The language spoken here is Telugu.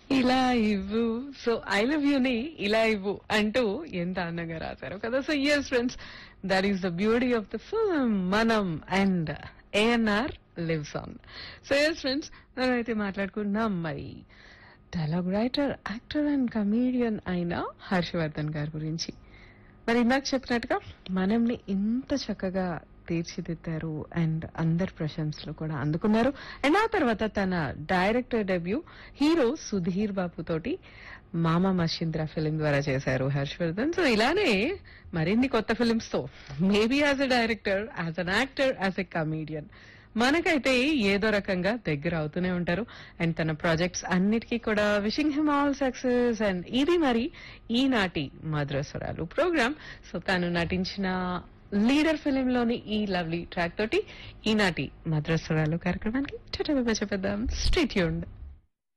ఇలా ఇవ్వు సో ఐ లవ్ యూని ఇలా ఇవ్వు అంటూ ఎంత అందంగా రాశారు కదా so yes friends that is the beauty of the film మనం and ANR lives on so yes friends మనం అయితే మాట్లాడుకుంటున్నాం మరి dialogue writer actor and comedian అయిన హర్షవర్ధన్ గారి గురించి మరి ఇందాక చెప్పినట్టుగా మనల్ని ఇంత చక్కగా తీర్చిదిద్దారు అండ్ అందరి ప్రశంసలు కూడా అందుకున్నారు అండ్ ఆ తర్వాత తన director debut hero Sudheer Babu తోటి మామ మషింద్ర ఫిలిం ద్వారా చేశారు హర్షవర్ధన్ సో ఇలానే మరిన్ని కొత్త ఫిలిమ్స్ తో maybe as a director as an actor as a comedian మనకైతే ఏదో రకంగా దగ్గర అవుతూనే ఉంటారు అండ్ తన ప్రాజెక్ట్స్ అన్నిటికీ కూడా wishing him all success and ఇది మరి ఈనాటి మధురస్వరాలు ప్రోగ్రామ్ సో తను నటించిన లీడర్ ఫిలిం లోని ఈ లవ్లీ ట్రాక్ తోటి ఈనాటి మద్రస్వరాలు కార్యక్రమానికి చెప్పేద్దాం స్టేట్యూండ్